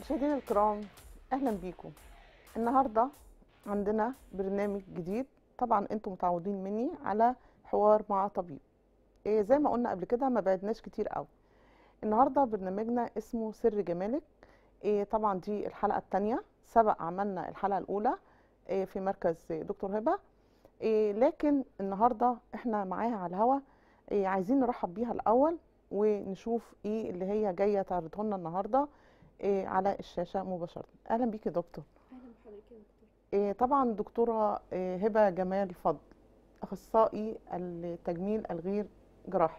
مشاهدينا الكرام اهلا بيكم النهارده عندنا برنامج جديد طبعا انتم متعودين مني على حوار مع طبيب إيه زي ما قلنا قبل كده ما بعدناش كتير قوي النهارده برنامجنا اسمه سر جمالك إيه طبعا دي الحلقه الثانيه سبق عملنا الحلقه الاولى إيه في مركز دكتور هبه إيه لكن النهارده احنا معاها على الهوا إيه عايزين نرحب بيها الاول ونشوف ايه اللي هي جايه تعرضه لنا النهارده إيه على الشاشه مباشره اهلا بيكي يا دكتور اهلا بحضرتك يا دكتور إيه طبعا دكتوره إيه هبه جمال فضل اخصائي التجميل الغير جراحي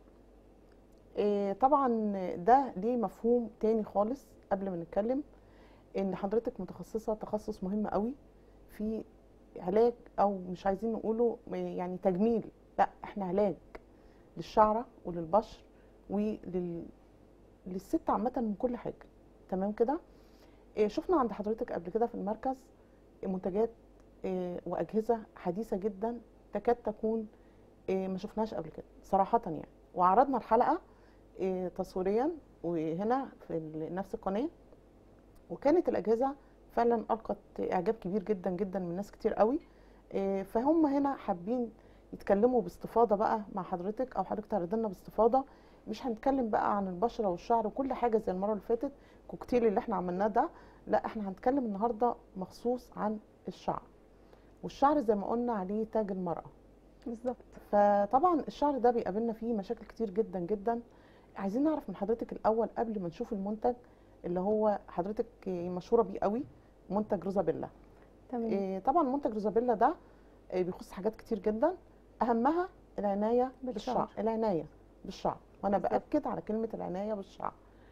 إيه طبعا ده ليه مفهوم تاني خالص قبل ما نتكلم ان حضرتك متخصصه تخصص مهم قوي في علاج او مش عايزين نقوله يعني تجميل لا احنا علاج للشعره وللبشر ولل للست عامه من كل حاجه تمام كده إيه شفنا عند حضرتك قبل كده في المركز منتجات إيه واجهزه حديثه جدا تكاد تكون إيه ما شفناهاش قبل كده صراحه يعني وعرضنا الحلقه إيه تصويريا وهنا في نفس القناه وكانت الاجهزه فعلا القت اعجاب كبير جدا جدا من ناس كتير قوي إيه فهم هنا حابين يتكلموا باستفاضه بقى مع حضرتك او حضرتك تعرض لنا باستفاضه مش هنتكلم بقى عن البشره والشعر وكل حاجه زي المره اللي فاتت كوكتيل اللي احنا عملناه ده لا احنا هنتكلم النهارده مخصوص عن الشعر والشعر زي ما قلنا عليه تاج المراه بالظبط فطبعا الشعر ده بيقابلنا فيه مشاكل كتير جدا جدا عايزين نعرف من حضرتك الاول قبل ما نشوف المنتج اللي هو حضرتك مشهوره بيه قوي منتج روزابيلا تمام إيه طبعا منتج روزابيلا ده إيه بيخص حاجات كتير جدا اهمها العنايه بالشعر, بالشعر. العنايه بالشعر وانا بالظبط. باكد على كلمه العنايه بالشعر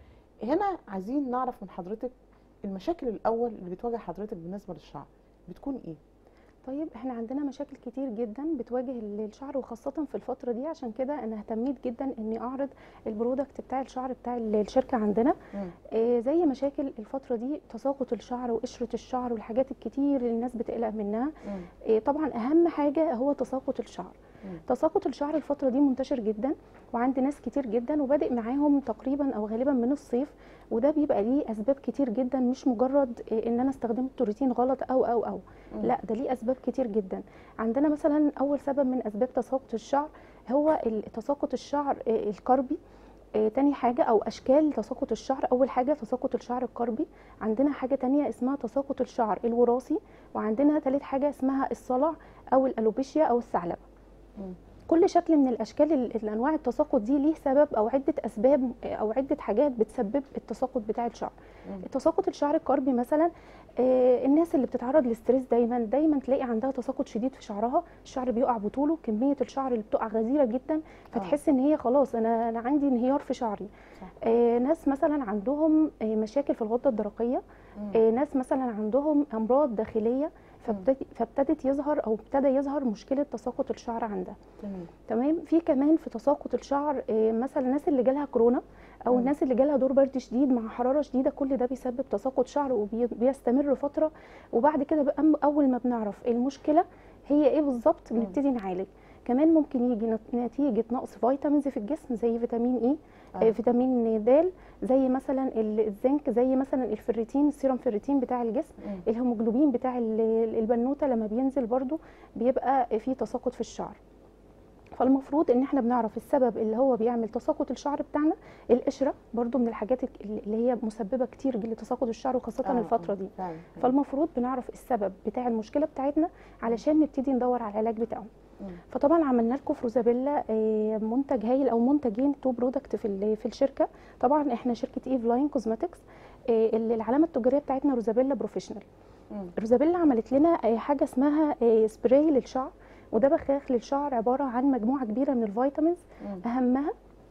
هنا عايزين نعرف من حضرتك المشاكل الاول اللي بتواجه حضرتك بالنسبه للشعر بتكون ايه طيب احنا عندنا مشاكل كتير جدا بتواجه الشعر وخاصة في الفترة دي عشان كده انا اهتميت جدا اني اعرض البرودكت بتاع الشعر بتاع الشركة عندنا مم. آه زي مشاكل الفترة دي تساقط الشعر وقشرة الشعر والحاجات الكتير اللي الناس بتقلق منها مم. آه طبعا اهم حاجة هو تساقط الشعر مم. تساقط الشعر الفترة دي منتشر جدا وعند ناس كتير جدا وبادئ معاهم تقريبا او غالبا من الصيف وده بيبقى ليه اسباب كتير جدا مش مجرد آه، ان انا استخدمت روتين غلط او او او مم. لا ده ليه اسباب كتير جدا عندنا مثلا اول سبب من اسباب تساقط الشعر هو ال- تساقط الشعر آه، الكربي آه، تاني حاجة أو أشكال تساقط الشعر أول حاجة تساقط الشعر الكربي عندنا حاجة تانية اسمها تساقط الشعر الوراثي وعندنا تالت حاجة اسمها الصلع أو الألوبيشيا أو الثعلبة مم. كل شكل من الاشكال ال- الانواع التساقط دي ليه سبب او عده اسباب او عده حاجات بتسبب التساقط بتاع الشعر مم. تساقط الشعر الكربي مثلا آه، الناس اللي بتتعرض للستريس دايما دايما تلاقي عندها تساقط شديد في شعرها الشعر بيقع بطوله كميه الشعر اللي بتقع غزيره جدا فتحس ان هي خلاص انا انا عندي انهيار في شعري صح. آه، ناس مثلا عندهم آه، مشاكل في الغده الدرقيه مم. آه، ناس مثلا عندهم امراض داخليه فابتدت فابتدت يظهر او ابتدى يظهر مشكله تساقط الشعر عندها تمام تمام في كمان في تساقط الشعر آه، مثلا الناس اللي جالها كورونا او مم. الناس اللي جالها دور برد شديد مع حراره شديده كل ده بيسبب تساقط شعر وبيستمر فتره وبعد كده بقى أم- اول ما بنعرف المشكله هي ايه بالظبط مم. بنبتدي نعالج كمان ممكن يجي نت- نتيجه نقص فيتامينز في الجسم زي فيتامين اي آه. آه. فيتامين د زي مثلا ال- الزنك زي مثلا الفيريتين السيرم فيريتين بتاع الجسم مم. الهيموجلوبين بتاع ال- البنوته لما بينزل برضو بيبقى في تساقط في الشعر فالمفروض ان احنا بنعرف السبب اللي هو بيعمل تساقط الشعر بتاعنا القشره برضو من الحاجات اللي هي مسببه كتير لتساقط الشعر وخاصه آه، الفتره آه، دي فعلا فالمفروض بنعرف السبب بتاع المشكله بتاعتنا علشان نبتدي ندور على العلاج بتاعه مم. فطبعا عملنا لكم في روزابيلا آه، منتج هايل او منتجين تو برودكت في ال- في الشركه طبعا احنا شركه ايف لاين كوزماتكس العلامه التجاريه بتاعتنا روزابيلا بروفيشنال مم. روزابيلا عملت لنا آه، حاجه اسمها آه، سبراي للشعر وده بخاخ للشعر عباره عن مجموعه كبيره من الفيتامينز مم. اهمها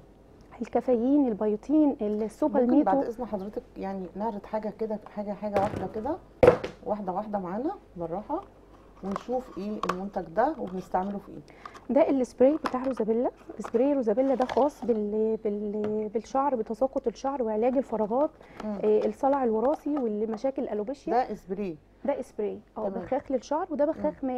الكافيين البيوتين السوبر ممكن بعد ميتو اذن حضرتك يعني نعرض حاجه كده حاجه حاجه واحده كده واحده واحده معانا بالراحه ونشوف ايه المنتج ده وبنستعمله في ايه ده السبراي بتاع روزابيلا سبراي روزابيلا ده خاص بال... بال... بالشعر بتساقط الشعر وعلاج الفراغات مم. آه، الصلع الوراثي والمشاكل الالوبيشيا ده اسبري ده سبراي اه تمام. بخاخ للشعر وده بخاخ مائي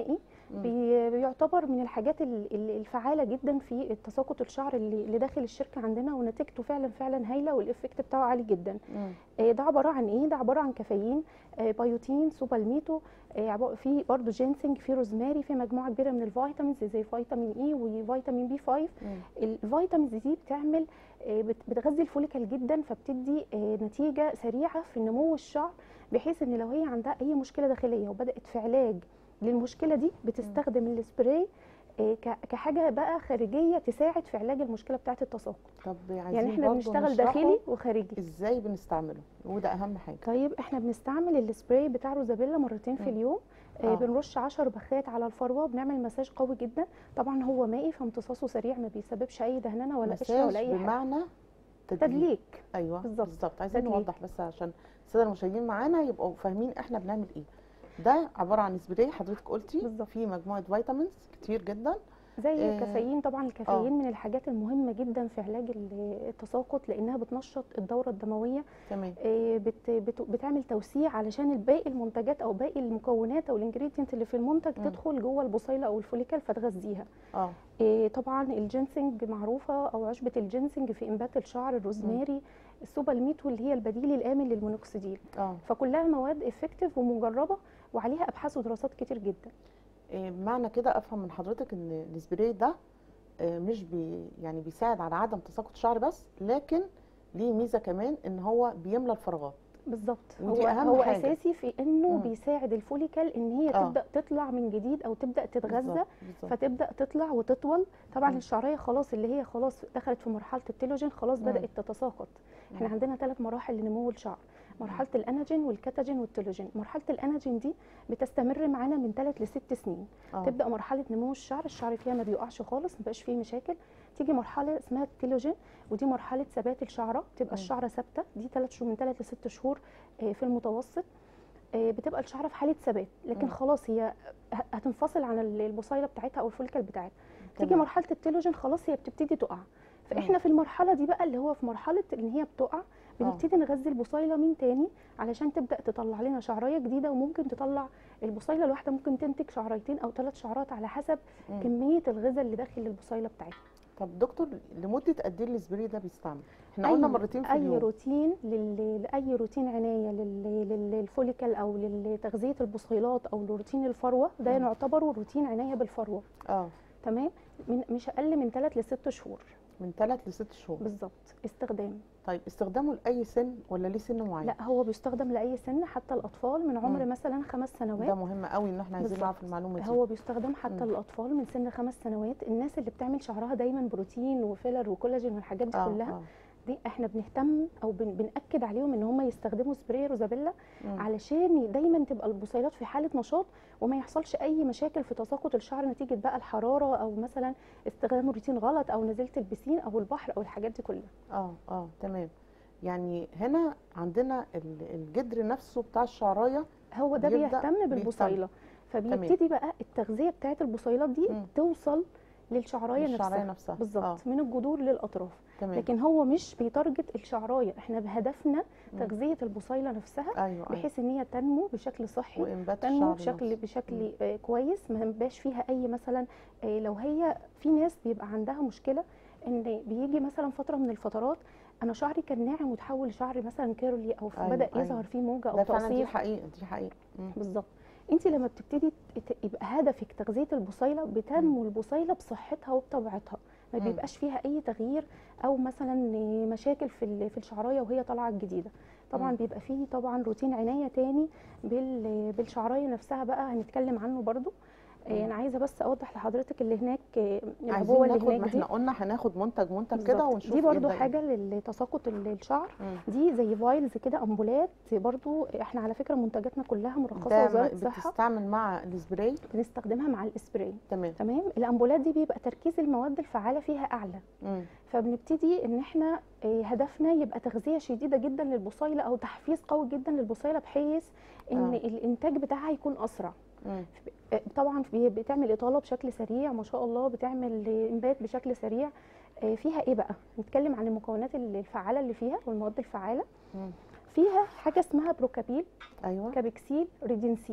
مم. بي- بيعتبر من الحاجات ال- ال- الفعاله جدا في تساقط الشعر اللي اللي داخل الشركه عندنا ونتيجته فعلا فعلا هايله والافكت بتاعه عالي جدا مم. آه، ده عباره عن ايه ده عباره عن كافيين آه، بايوتين سوبالميتو آه، عبا- في برضه جينسينج في روزماري في مجموعه كبيره من الفيتامينز زي فيتامين اي وفيتامين بي 5 مم. الفيتامينز دي بتعمل آه، بت- بتغذي الفوليكل جدا فبتدي آه، نتيجه سريعه في نمو الشعر بحيث ان لو هي عندها اي مشكله داخليه وبدات في علاج للمشكله دي بتستخدم السبراي آه، ك- كحاجه بقى خارجيه تساعد في علاج المشكله بتاعه التساقط طب عايزين يعني احنا برضو بنشتغل نشرحه داخلي وخارجي ازاي بنستعمله وده اهم حاجه طيب احنا بنستعمل السبراي بتاع روزابيلا مرتين في مم. اليوم آه. آه. بنرش 10 بخات على الفروه بنعمل مساج قوي جدا طبعا هو مائي فامتصاصه سريع ما بيسببش اي دهننه ولا قشره ولا مساج اي حاجه بمعنى تدليك تدليك ايوه بالظبط. بالظبط عايزين تدليك. نوضح بس عشان الساده المشاهدين معانا يبقوا فاهمين احنا بنعمل ايه ده عباره عن سبراي حضرتك قلتي بالظبط. فيه مجموعه فيتامينز كتير جدا زي آه. الكافيين طبعا الكافيين من الحاجات المهمه جدا في علاج ال- التساقط لانها بتنشط الدوره الدمويه تمام آه، بت بت بتعمل توسيع علشان الباقي المنتجات او باقي المكونات او الانجريدينت اللي في المنتج مم. تدخل جوه البصيله او الفوليكل فتغذيها اه إيه طبعا الجنسنج معروفه او عشبه الجنسنج في انبات الشعر الروزماري السوبالميتو اللي هي البديل الامن للمونوكسيديل اه فكلها مواد افكتيف ومجربه وعليها ابحاث ودراسات كتير جدا إيه معنى كده افهم من حضرتك ان السبراي ده آه، مش بي يعني بيساعد على عدم تساقط الشعر بس لكن ليه ميزه كمان ان هو بيملى الفراغات بالظبط ودي هو أهم هو حاجة. اساسي في انه مم. بيساعد الفوليكل ان هي آه. تبدا تطلع من جديد او تبدا تتغذى بالظبط بالظبط. فتبدا تطلع وتطول طبعا مم. الشعريه خلاص اللي هي خلاص دخلت في مرحله التيلوجين خلاص مم. بدات تتساقط احنا مم. عندنا ثلاث مراحل لنمو الشعر مرحله الاناجين والكاتاجين والتيلوجين مرحله الاناجين دي بتستمر معانا من ثلاث لست سنين آه. تبدا مرحله نمو الشعر الشعر فيها ما بيقعش خالص ما بقاش فيه مشاكل تيجي مرحله اسمها التيلوجين ودي مرحله ثبات الشعره تبقى مم. الشعره ثابته دي ثلاث شهور من ثلاث لست شهور آه، في المتوسط آه، بتبقى الشعره في حاله ثبات لكن مم. خلاص هي ه- هتنفصل عن ال- البصيله بتاعتها او الفوليكل بتاعتها تيجي تمام. مرحله التيلوجين خلاص هي بتبتدي تقع فاحنا في المرحله دي بقى اللي هو في مرحله ان هي بتقع بنبتدي نغذي البصيله من تاني علشان تبدا تطلع لنا شعريه جديده وممكن تطلع البصيله الواحده ممكن تنتج شعريتين او ثلاث شعرات على حسب مم. كميه الغذاء اللي داخل البصيله بتاعتها طب دكتور لمده قد ايه السبراي ده بيستعمل احنا قلنا مرتين في اي اليوم روتين لل... لاي روتين عنايه لل... لل- للفوليكل او لتغذيه البصيلات او لروتين الفروه ده مم. نعتبره روتين عنايه بالفروه اه تمام من مش اقل من 3 ل 6 شهور من ثلاث لست شهور بالظبط استخدام طيب استخدامه لاي سن ولا ليه سن معين لا هو بيستخدم لاي سن حتى الاطفال من عمر مم. مثلا خمس ده سنوات مهم قوي ان احنا عايزين بالظبط. نعرف المعلومه دي هو بيستخدم حتى مم. للاطفال من سن خمس سنوات الناس اللي بتعمل شعرها دايما بروتين وفيلر وكولاجين والحاجات دي اه كلها اه دي احنا بنهتم او بن بناكد عليهم ان هم يستخدموا سبراي روزابيلا مم. علشان دايما تبقى البصيلات في حاله نشاط وما يحصلش اي مشاكل في تساقط الشعر نتيجه بقى الحراره او مثلا استخدام روتين غلط او نزلت البسين او البحر او الحاجات دي كلها اه اه تمام يعني هنا عندنا ال- الجدر نفسه بتاع الشعرايه هو ده بيبدأ بيهتم بيهتم. بالبصيله فبيبتدي بقى التغذيه بتاعت البصيلات دي مم. توصل للشعرايه الشعرايه نفسها نفسها بالظبط اه من الجذور للاطراف تمام لكن هو مش بيتارجت الشعرايه احنا بهدفنا مم. تغذيه البصيله نفسها ايوه ايوه بحيث ان هي تنمو بشكل صحي وانبات تنمو الشعر بشكل نفسه. بشكل آه، كويس ما يبقاش فيها اي مثلا آه، لو هي في ناس بيبقى عندها مشكله ان بيجي مثلا فتره من الفترات انا شعري كان ناعم وتحول لشعر مثلا كيرلي او أيوة، بدا أيوة. يظهر فيه موجه او ده فعلا دي تقصير حقيقه دي حقيقه مم. بالظبط انت لما بتبتدي ت- يبقى هدفك تغذيه البصيله بتنمو البصيله بصحتها وبطبيعتها ما مم. بيبقاش فيها اي تغيير او مثلا مشاكل في ال- في الشعرايه وهي طالعه الجديده طبعا مم. بيبقى فيه طبعا روتين عنايه تاني بال- بالشعرايه نفسها بقى هنتكلم عنه برضو آه، مم. انا عايزه بس اوضح لحضرتك اللي هناك آه، عايزين العبوه اللي ناخد ما هناك دي احنا قلنا هناخد منتج منتج كده بالظبط. ونشوف دي إيه برضو ده إيه. حاجه لتساقط ال- الشعر مم. دي زي فايلز كده امبولات برضو احنا على فكره منتجاتنا كلها مرخصه ده وزاره ما- الصحه بتستعمل مع السبراي بنستخدمها مع الاسبراي تمام تمام الامبولات دي بيبقى تركيز المواد الفعاله فيها اعلى مم. فبنبتدي ان احنا آه، هدفنا يبقى تغذيه شديده جدا للبصيله او تحفيز قوي جدا للبصيله بحيث ان آه. الانتاج بتاعها يكون اسرع مم. آه، طبعا بي- بتعمل اطاله بشكل سريع ما شاء الله بتعمل آه، انبات بشكل سريع آه، فيها ايه بقى نتكلم عن المكونات الفعاله اللي فيها والمواد الفعاله مم. فيها حاجه اسمها بروكابيل ايوه كابكسيل ريدينسيل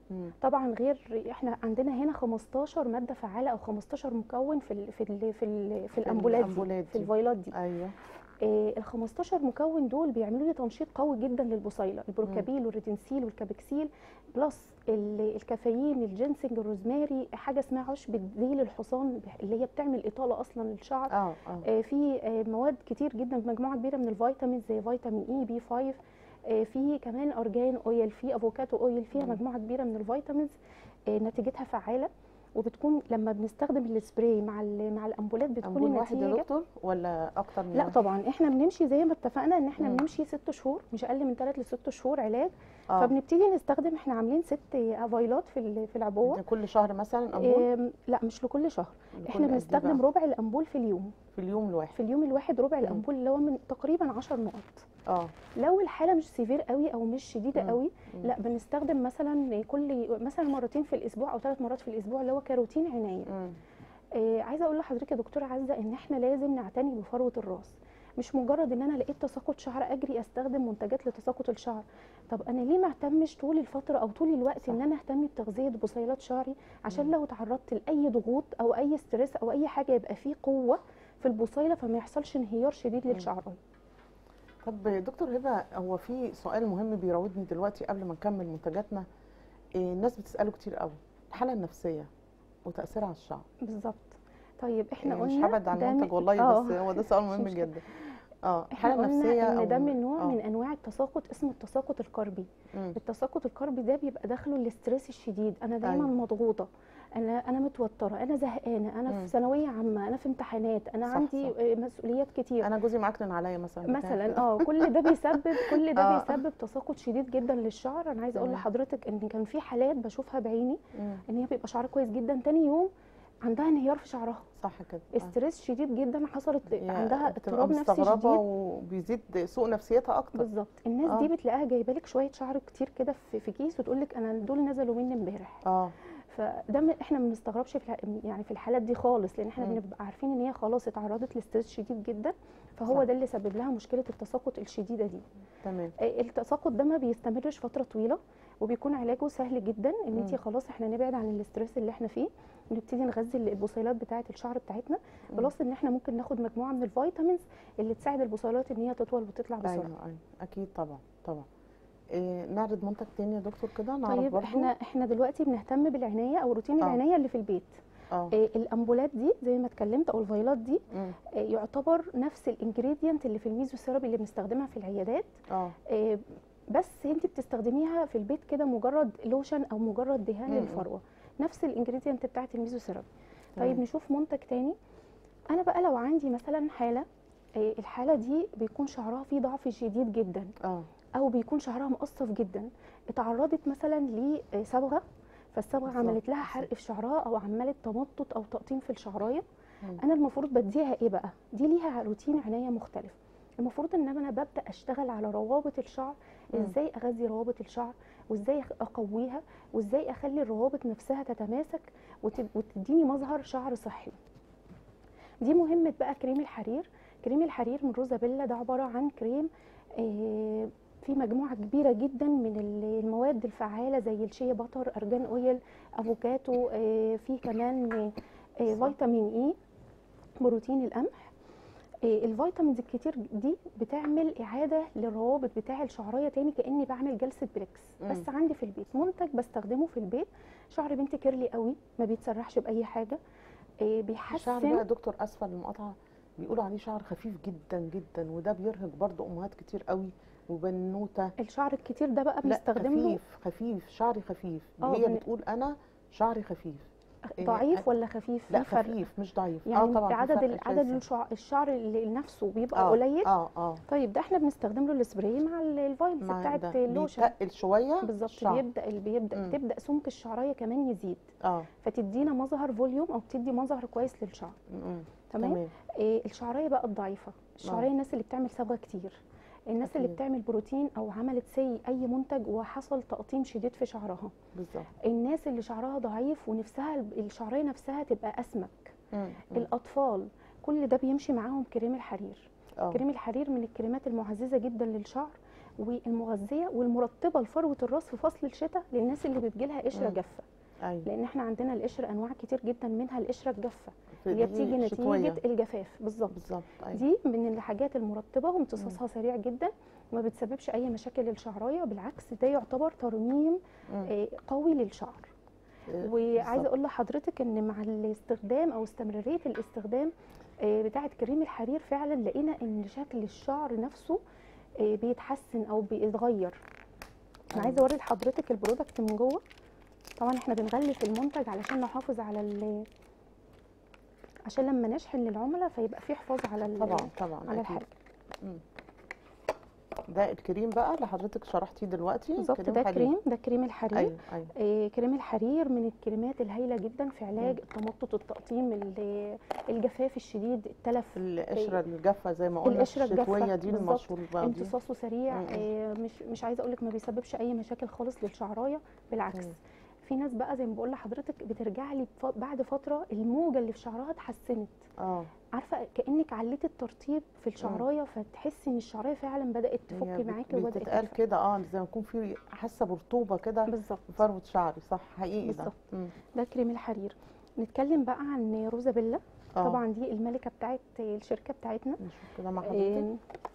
مم. طبعا غير احنا عندنا هنا 15 ماده فعاله او 15 مكون في ال في ال في ال في الامبولات دي في الفيلات دي ايوه آه ال 15 مكون دول بيعملوا لي تنشيط قوي جدا للبصيله البروكابيل والريتنسيل والكابكسيل بلس الكافيين الجنسنج الروزماري حاجه اسمها عشب الديل الحصان اللي هي بتعمل اطاله اصلا للشعر اه اه آه في آه مواد كتير جدا مجموعه كبيره من الفيتامينز زي فيتامين اي بي 5 في كمان ارجان اويل في افوكاتو اويل فيها مم. مجموعه كبيره من الفيتامينز نتيجتها فعاله وبتكون لما بنستخدم السبراي مع ال- مع الامبولات بتكون امبول واحد يا النتيجه دكتور ولا اكتر من لا واحد؟ طبعا احنا بنمشي زي ما اتفقنا ان احنا مم. بنمشي ست شهور مش اقل من ثلاث لست شهور علاج اه فبنبتدي نستخدم احنا عاملين ست افايلات في ال- في العبوه ده كل شهر مثلا امبول آم، لا مش لكل شهر لكل احنا قد إيه بنستخدم بقى؟ ربع الامبول في اليوم في اليوم الواحد في اليوم الواحد ربع مم. الامبول اللي هو من تقريبا 10 نقط اه لو الحاله مش سيفير قوي او مش شديده مم. قوي مم. لا بنستخدم مثلا كل مثلا مرتين في الاسبوع او ثلاث مرات في الاسبوع اللي هو كروتين عنايه مم. آه عايزه اقول لحضرتك يا دكتوره عزه ان احنا لازم نعتني بفروه الراس مش مجرد ان انا لقيت تساقط شعر اجري استخدم منتجات لتساقط الشعر طب انا ليه ما اهتمش طول الفتره او طول الوقت صح. ان انا اهتم بتغذيه بصيلات شعري عشان مم. لو تعرضت لاي ضغوط او اي ستريس او اي حاجه يبقى فيه قوه في البصيله فما يحصلش انهيار شديد مم. للشعرايه طب دكتور هبه هو في سؤال مهم بيراودني دلوقتي قبل ما نكمل منتجاتنا إيه الناس بتساله كتير قوي الحاله النفسيه وتاثيرها على الشعر بالظبط طيب احنا إيه قلنا مش هبعد عن ده المنتج من- والله آه. بس هو ده سؤال مش مهم مشكلة. جدا اه احنا الحاله النفسيه قلنا ان ده أو- من نوع آه. من انواع التساقط اسمه التساقط القربي مم. التساقط القربي ده بيبقى داخله الاسترس الشديد انا دايما أيوة. مضغوطه انا انا متوتره انا زهقانه انا مم. في ثانويه عامه انا في امتحانات انا صح، عندي صح. آه، مسؤوليات كتير انا جوزي معكنن عليا مثلا بتاع مثلا كده. اه كل ده بيسبب كل ده آه. بيسبب تساقط شديد جدا للشعر انا عايزه اقول تمام. لحضرتك ان كان في حالات بشوفها بعيني مم. ان هي بيبقى شعرها كويس جدا تاني يوم عندها انهيار في شعرها صح كده آه. استرس شديد جدا حصلت هي عندها بتبقى اضطراب نفسي مستغربه شديد وبيزيد سوء نفسيتها اكتر بالظبط الناس آه. دي بتلاقيها جايبه لك شويه شعر كتير كده في, في كيس وتقول لك انا دول نزلوا مني امبارح اه فده م- احنا ما بنستغربش في الح- يعني في الحالات دي خالص لان احنا مم. بنبقى عارفين ان هي خلاص اتعرضت لستريس شديد جدا فهو صح. ده اللي سبب لها مشكله التساقط الشديده دي تمام آه، التساقط ده ما بيستمرش فتره طويله وبيكون علاجه سهل جدا ان انت مم. خلاص احنا نبعد عن الاسترس اللي احنا فيه ونبتدي نغذي البصيلات بتاعه الشعر بتاعتنا مم. بلس ان احنا ممكن ناخد مجموعه من الفيتامينز اللي تساعد البصيلات ان هي تطول وتطلع بسرعه ايوه ايوه اكيد طبعا طبعا إيه نعرض منتج تاني يا دكتور كده نعرف طيب برضو احنا احنا دلوقتي بنهتم بالعنايه او روتين آه. العنايه اللي في البيت اه آه، الامبولات دي زي ما اتكلمت او الفيلات دي مم. آه، يعتبر نفس الانجريدينت اللي في الميزو ثيرابي اللي بنستخدمها في العيادات اه آه، بس انت بتستخدميها في البيت كده مجرد لوشن او مجرد دهان مم. للفروه نفس الانجريدينت بتاعت الميزو ثيرابي تمام. طيب نشوف منتج تاني انا بقى لو عندي مثلا حاله آه، الحاله دي بيكون شعرها فيه ضعف شديد جدا اه او بيكون شعرها مقصف جدا اتعرضت مثلا لصبغه فالصبغه بالظبط، عملت لها بالظبط. حرق في شعرها او عملت تمطط او تقطيم في الشعرايه مم. انا المفروض بديها ايه بقى دي ليها روتين عنايه مختلف المفروض ان انا ببدا اشتغل على روابط الشعر مم. ازاي اغذي روابط الشعر وازاي أخ- اقويها وازاي اخلي الروابط نفسها تتماسك وت- وتديني مظهر شعر صحي دي مهمه بقى كريم الحرير كريم الحرير من روزابيلا ده عباره عن كريم آه، في مجموعه كبيره جدا من ال- المواد الفعاله زي الشيا باتر ارجان اويل افوكاتو آه، في كمان آه، آه، فيتامين اي بروتين القمح آه، الفيتامينز الكتير دي بتعمل اعاده للروابط بتاع الشعريه تاني كاني بعمل جلسه بريكس مم. بس عندي في البيت منتج بستخدمه في البيت شعر بنتي كيرلي قوي ما بيتسرحش باي حاجه آه، الشعر بيحسن بقى يا دكتور اسفل المقاطعه بيقولوا عليه شعر خفيف جدا جدا وده بيرهق برضو امهات كتير قوي وبنوته الشعر الكتير ده بقى لا بنستخدم له خفيف خفيف شعري خفيف آه، هي بن- بتقول انا شعري خفيف إيه، ضعيف ولا خفيف لا في فرق خفيف مش ضعيف يعني اه طبعا في عدد فرق ال- عدد شاسع. الشعر, الشعر اللي نفسه بيبقى اه قليل اه اه طيب ده احنا بنستخدم له السبراي مع ال- الفايلز مع بتاعت ده اللوشن بيتقل شويه بالظبط الشعر. بيبدا اللي بيبدا مم. تبدا سمك الشعرايه كمان يزيد اه فتدينا مظهر فوليوم او بتدي مظهر كويس للشعر مم. تمام تمام إيه الشعرايه بقى الضعيفه الشعرايه الناس اللي بتعمل صبغه كتير الناس اللي أكيد. بتعمل بروتين او عملت سي اي منتج وحصل تقطيم شديد في شعرها بالظبط الناس اللي شعرها ضعيف ونفسها الشعريه نفسها تبقى اسمك مم. مم. الاطفال كل ده بيمشي معاهم كريم الحرير آه. كريم الحرير من الكريمات المعززه جدا للشعر والمغذيه والمرطبه لفروه الراس في فصل الشتاء للناس اللي بتجيلها قشره مم. جافه ايوه لان احنا عندنا القشره انواع كتير جدا منها القشره الجافه في اللي هي دي بتيجي نتيجه شتوية. الجفاف بالظبط بالظبط ايوه دي من الحاجات المرطبه وامتصاصها سريع جدا وما بتسببش اي مشاكل للشعرايه بالعكس ده يعتبر ترميم مم. آه، قوي للشعر إيه، وعايزه بالظبط. اقول لحضرتك ان مع الاستخدام او استمراريه الاستخدام آه، بتاعه كريم الحرير فعلا لقينا ان شكل الشعر نفسه آه، بيتحسن او بيتغير انا أيوة. عايزه اوري لحضرتك البرودكت من جوه طبعا احنا بنغلف المنتج علشان نحافظ على ال عشان لما نشحن للعملاء فيبقى في حفاظ على ال- طبعا طبعا على أكيد. الحاجه ده الكريم بقى اللي حضرتك شرحتيه دلوقتي بالظبط ده حليب. كريم ده كريم الحرير ايوه ايوه آه، كريم الحرير من الكريمات الهايله جدا في علاج التمطط التقطيم ال- الجفاف الشديد التلف القشره الجافه زي ما قلنا القشرة الجافة، الشتويه دي بالظبط. المشهور بقى دي امتصاصه سريع مم. آه، مش مش عايزه اقول لك ما بيسببش اي مشاكل خالص للشعرايه بالعكس مم. في ناس بقى زي ما بقول لحضرتك بترجع لي بف- بعد فتره الموجه اللي في شعرها اتحسنت اه عارفه كانك عليتي الترطيب في الشعرايه فتحسي ان الشعرايه فعلا بدات تفك هي بت- معاكي وبدات بتتقال تدفى. كده اه زي ما يكون في حاسه برطوبه كده بالظبط في فروه شعري صح حقيقي ده بالظبط. مم. ده كريم الحرير نتكلم بقى عن روزابيلا اه طبعا دي الملكه بتاعت الشركه بتاعتنا نشوف كده مع حضرتك آه،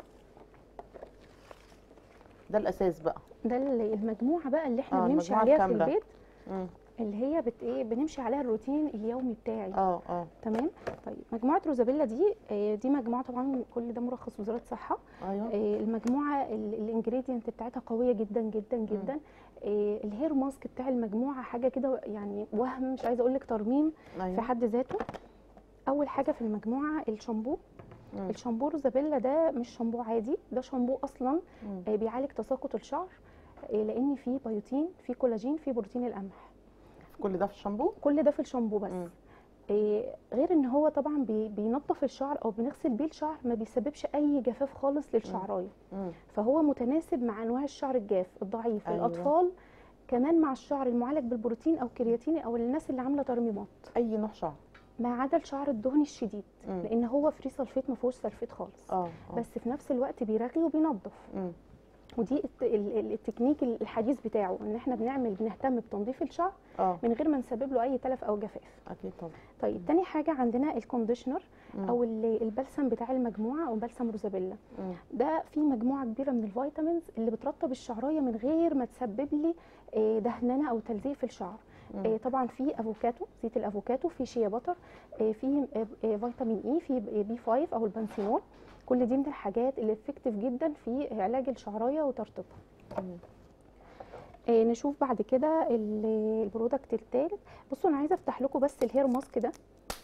ده الاساس بقى ده ال- المجموعه بقى اللي احنا آه، بنمشي المجموعة عليها في الكاملة. البيت مم. اللي هي بت ايه بنمشي عليها الروتين اليومي بتاعي اه اه تمام طيب مجموعه روزابيلا دي آه، دي مجموعه طبعا كل ده مرخص وزاره الصحه ايوه آه، المجموعه الانجريدينت بتاعتها قويه جدا جدا جدا آه، الهير ماسك بتاع المجموعه حاجه كده يعني وهم مش عايزه اقول لك ترميم في ايوه حد ذاته اول حاجه في المجموعه الشامبو مم. الشامبو روزابيلا ده مش شامبو عادي ده شامبو اصلا مم. آه، بيعالج تساقط الشعر آه، لان فيه بيوتين فيه كولاجين فيه بروتين القمح كل ده في الشامبو كل ده في الشامبو بس مم. إيه غير ان هو طبعا بي بينظف الشعر او بنغسل بيه الشعر ما بيسببش اي جفاف خالص للشعرايه مم. فهو متناسب مع انواع الشعر الجاف الضعيف أيوة. الاطفال كمان مع الشعر المعالج بالبروتين او كرياتيني او الناس اللي عامله ترميمات اي نوع شعر ما عدا الشعر الدهني الشديد مم. لان هو فري سلفيت ما فيهوش سلفيت خالص اه آه. بس في نفس الوقت بيرغي وبينظف مم. ودي الت- ال- ال- التكنيك الحديث بتاعه ان احنا بنعمل بنهتم بتنظيف الشعر اه من غير ما نسبب له اي تلف او جفاف اكيد طبعا طيب تاني حاجه عندنا الكونديشنر مم. او ال- البلسم بتاع المجموعه او بلسم روزابيلا مم. ده فيه مجموعه كبيره من الفيتامينز اللي بترطب الشعرايه من غير ما تسبب لي آه، دهننه او تلزيق في الشعر مم. آه، طبعا في افوكاتو زيت الافوكاتو في شيا بتر آه، في آه، آه، فيتامين اي في بي 5 او البنسينول كل دي من الحاجات اللي افكتيف جدا في علاج الشعرايه وترطيبها مم. آه، نشوف بعد كده ال- البرودكت الثالث بصوا انا عايزه افتح لكم بس الهير ماسك ده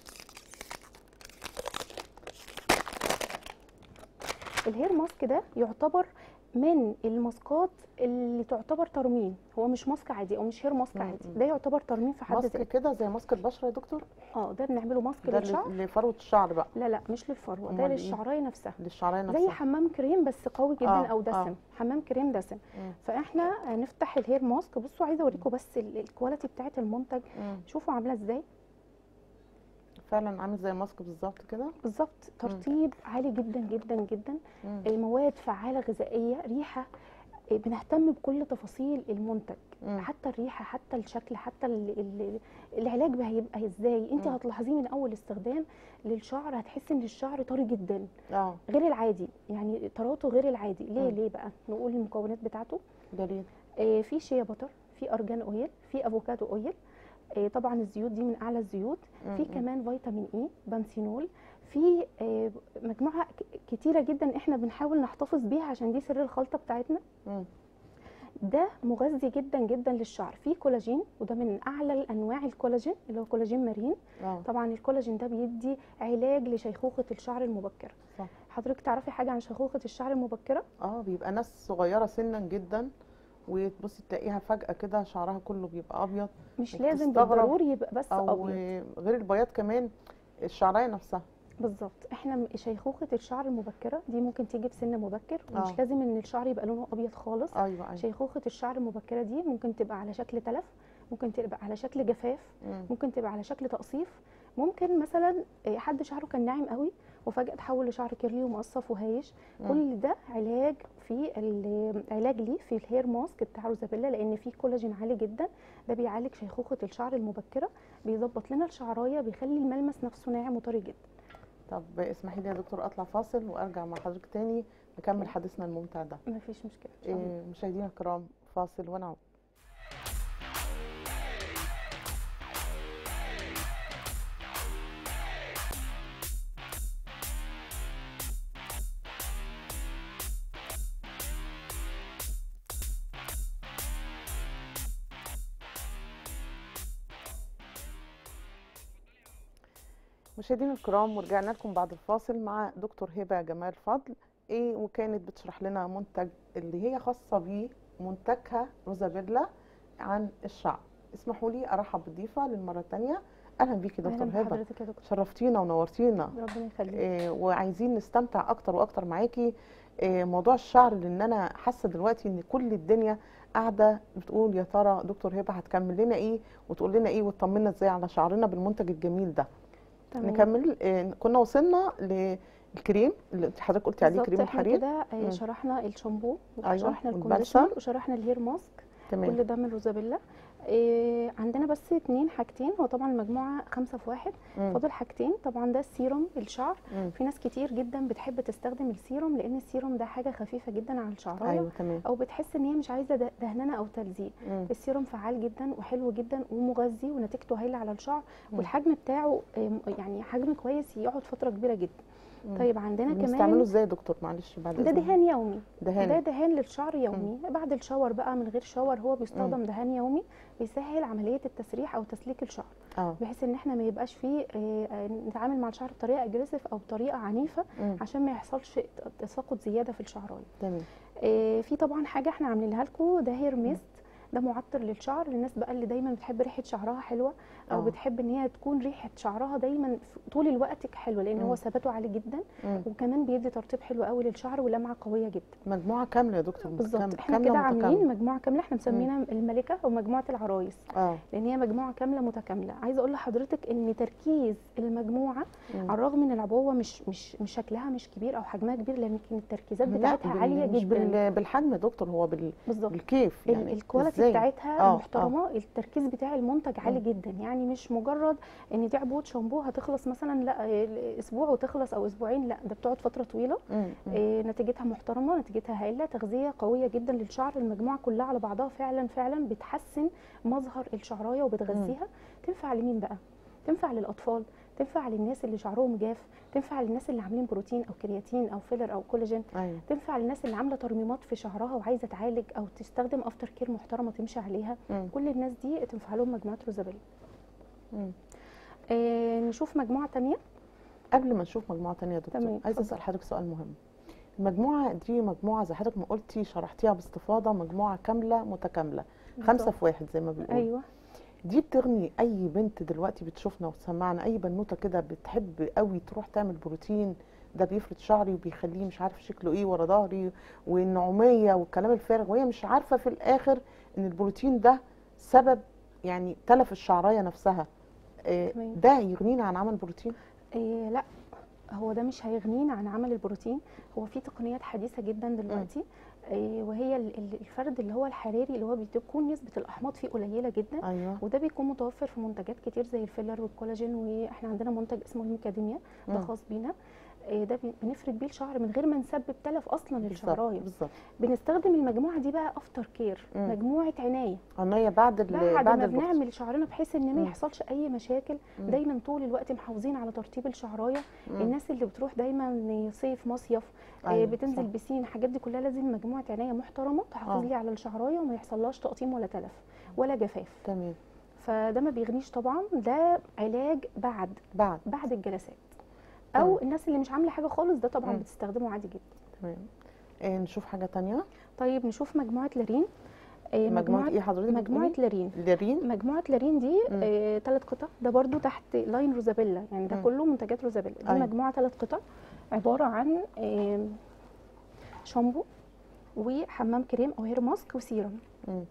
الهير ماسك ده يعتبر من الماسكات اللي تعتبر ترميم هو مش ماسك عادي او مش هير ماسك مم، عادي مم. ده يعتبر ترميم في حد ماسك ذاته كده زي ماسك البشره يا دكتور اه ده بنعمله ماسك ده للشعر ل- لفروه الشعر بقى لا لا مش للفروه ده أمال إيه؟ للشعرايه نفسها للشعريه زي نفسها حمام كريم بس قوي جدا آه، او دسم آه. حمام كريم دسم مم. فاحنا هنفتح الهير ماسك بصوا عايزه اوريكم بس ال- الكواليتي بتاعت المنتج مم. شوفوا عامله ازاي فعلا عامل زي الماسك بالظبط كده بالظبط ترطيب عالي جدا جدا جدا مم. المواد فعاله غذائيه ريحه إيه، بنهتم بكل تفاصيل المنتج مم. حتى الريحه حتى الشكل حتى ال ال العلاج بقى هيبقى ازاي انت مم. هتلاحظيه من اول استخدام للشعر هتحسي ان الشعر طري جدا اه غير العادي يعني طراته غير العادي ليه مم. ليه بقى نقول المكونات بتاعته دليل آه، في شيا بتر في ارجان اويل في افوكادو اويل آه، طبعا الزيوت دي من اعلى الزيوت في مم. كمان فيتامين اي بنسينول في آه، مجموعه ك- كتيره جدا احنا بنحاول نحتفظ بيها عشان دي سر الخلطه بتاعتنا مم. ده مغذي جدا جدا للشعر فيه كولاجين وده من اعلى انواع الكولاجين اللي هو كولاجين مارين اه طبعا الكولاجين ده بيدي علاج لشيخوخه الشعر المبكره صح حضرتك تعرفي حاجه عن شيخوخه الشعر المبكره اه بيبقى ناس صغيره سنا جدا وتبصي تلاقيها فجاه كده شعرها كله بيبقى ابيض مش لازم وبتستغرب بالضروري يبقى بس او ابيض غير البياض كمان الشعريه نفسها بالظبط احنا م- شيخوخه الشعر المبكره دي ممكن تيجي في سن مبكر ومش آه. لازم ان الشعر يبقى لونه ابيض خالص ايوه ايوه شيخوخه الشعر المبكره دي ممكن تبقى على شكل تلف ممكن تبقى على شكل جفاف مم. ممكن تبقى على شكل تقصيف ممكن مثلا آه، حد شعره كان ناعم قوي وفجاه تحول لشعر كيرلي ومقصف وهايش مم. كل ده علاج في ال- علاج ليه في الهير ماسك بتاع روزابيلا لان فيه كولاجين عالي جدا ده بيعالج شيخوخه الشعر المبكره بيظبط لنا الشعرايه بيخلي الملمس نفسه ناعم وطري جدا طب اسمحي لي يا دكتور اطلع فاصل وارجع مع حضرتك تاني نكمل حديثنا الممتع ده مفيش مشكله إن شاء الله. إيه، مشاهدينا الكرام فاصل ونعود مشاهدينا الكرام ورجعنا لكم بعد الفاصل مع دكتور هبه جمال فضل ايه وكانت بتشرح لنا منتج اللي هي خاصه بيه منتجها روزابيلا عن الشعر اسمحوا لي ارحب بالضيفه للمره الثانيه اهلا بيكي اهلا دكتور هبه بحضرتك يا دكتور شرفتينا ونورتينا ربنا يخليك إيه وعايزين نستمتع اكتر واكتر معاكي إيه موضوع الشعر لان انا حاسه دلوقتي ان كل الدنيا قاعده بتقول يا ترى دكتور هبه هتكمل لنا ايه وتقول لنا ايه وتطمنا ازاي على شعرنا بالمنتج الجميل ده تمام نكمل إيه كنا وصلنا للكريم اللي انت حضرتك قلتي عليه بالظبط كريم احنا الحرير كده آه، مم. شرحنا الشامبو أيوة، وشرحنا والبلسم. الكونديشنر وشرحنا الهير ماسك تمام كل ده من روزابيلا إيه عندنا بس اتنين حاجتين هو طبعا المجموعه خمسة في واحد مم. فاضل حاجتين طبعا ده السيروم الشعر مم. في ناس كتير جدا بتحب تستخدم السيروم لان السيروم ده حاجه خفيفه جدا على الشعرايه ايوه تمام او بتحس ان هي مش عايزه ده- دهننه او تلزيق مم. السيروم فعال جدا وحلو جدا ومغذي ونتيجته هايله على الشعر مم. والحجم بتاعه آم، يعني حجم كويس يقعد فتره كبيره جدا مم. طيب عندنا بنستعمله كمان ازاي يا دكتور معلش بعد ده إذنك. دهان يومي دهان ده دهان للشعر يومي بعد الشاور بقى من غير شاور هو بيستخدم دهان يومي بيسهل عمليه التسريح او تسليك الشعر اه بحيث ان احنا ما يبقاش فيه آه، آه، نتعامل مع الشعر بطريقه اجريسيف او بطريقه عنيفه مم. عشان ما يحصلش تساقط زياده في الشعرايه تمام آه، في طبعا حاجه احنا عاملينها لكم ده هير ميست ده معطر للشعر للناس بقى اللي دايما بتحب ريحه شعرها حلوه او آه. بتحب ان هي تكون ريحه شعرها دايما في- طول الوقت حلوه لان مم. هو ثباته عالي جدا مم. وكمان بيدي ترطيب حلو قوي للشعر ولمعه قويه جدا مجموعه كامله يا دكتور بالظبط متكاملة- احنا كاملة كده متكاملة. عاملين مجموعه كامله احنا مسمينها الملكه او مجموعه العرايس اه لان هي مجموعه كامله متكامله عايزه اقول لحضرتك ان تركيز المجموعه مم. على الرغم ان العبوه مش مش مش شكلها مش كبير او حجمها كبير لكن التركيزات لا، بتاعتها بال- عاليه مش جدا بال- بالحجم يا دكتور هو بال... بالظبط بالكيف ال- يعني الكواليتي إزاي؟ بتاعتها آه، محترمه التركيز بتاع المنتج عالي مم. جدا يعني مش مجرد ان دي عبوه شامبو هتخلص مثلا لا آه، اسبوع وتخلص او اسبوعين لا ده بتقعد فتره طويله مم. مم. آه، نتيجتها محترمه نتيجتها هائله تغذيه قويه جدا للشعر المجموعه كلها على بعضها فعلا فعلا بتحسن مظهر الشعرايه وبتغذيها تنفع لمين بقى تنفع للاطفال تنفع للناس اللي شعرهم جاف تنفع للناس اللي عاملين بروتين او كرياتين او فيلر او كولاجين ايوه تنفع للناس اللي عامله ترميمات في شعرها وعايزه تعالج او تستخدم افتر كير محترمه تمشي عليها مم. كل الناس دي تنفع لهم مجموعه روزابيلا مم. آه نشوف مجموعه تانية قبل ما نشوف مجموعه تانية يا دكتور تمام، عايزه اتفضل. اسال حضرتك سؤال مهم المجموعه دي مجموعه زي حضرتك ما قلتي شرحتيها باستفاضه مجموعه كامله متكامله خمسه بالظبط. في واحد زي ما بيقولوا ايوه دي بتغني اي بنت دلوقتي بتشوفنا وتسمعنا اي بنوته كده بتحب قوي تروح تعمل بروتين ده بيفرد شعري وبيخليه مش عارف شكله ايه ورا ظهري والنعوميه والكلام الفارغ وهي مش عارفه في الاخر ان البروتين ده سبب يعني تلف الشعرايه نفسها آه، تمام. ده يغنينا عن عمل بروتين إيه لا هو ده مش هيغنينا عن عمل البروتين هو في تقنيات حديثه جدا دلوقتي إيه وهي ال- ال- الفرد اللي هو الحراري اللي هو بتكون نسبه الاحماض فيه قليله جدا ايوه وده بيكون متوفر في منتجات كتير زي الفيلر والكولاجين واحنا عندنا منتج اسمه الميكاديميا ده مم. خاص بينا إيه ده بي- بنفرد بيه الشعر من غير ما نسبب تلف اصلا بالظبط للشعرايه بالظبط بنستخدم المجموعه دي بقى افتر كير مم. مجموعه عنايه عنايه بعد ال بعد, بعد ما البروتين. بنعمل شعرنا بحيث ان ما مم. يحصلش اي مشاكل مم. دايما طول الوقت محافظين على ترطيب الشعرايه مم. الناس اللي بتروح دايما صيف مصيف آه، أيوة، بتنزل صح. بسين الحاجات دي كلها لازم مجموعه عنايه محترمه تحافظ آه. لي على الشعرايه وما يحصلهاش تقطيم ولا تلف ولا جفاف تمام فده ما بيغنيش طبعا ده علاج بعد بعد بعد الجلسات او تمام. الناس اللي مش عامله حاجه خالص ده طبعا مم. بتستخدمه عادي جدا تمام آه، نشوف حاجه تانية طيب نشوف مجموعه لارين آه، مجموعه ايه حضرتك مجموعه بتقولي؟ لارين لارين مجموعه لارين دي مم. آه، ثلاث قطع ده برضو تحت لاين روزابيلا يعني ده مم. كله منتجات روزابيلا دي أيوة. مجموعه ثلاث قطع عباره عن آم، شامبو وحمام كريم او هير ماسك وسيرم مم.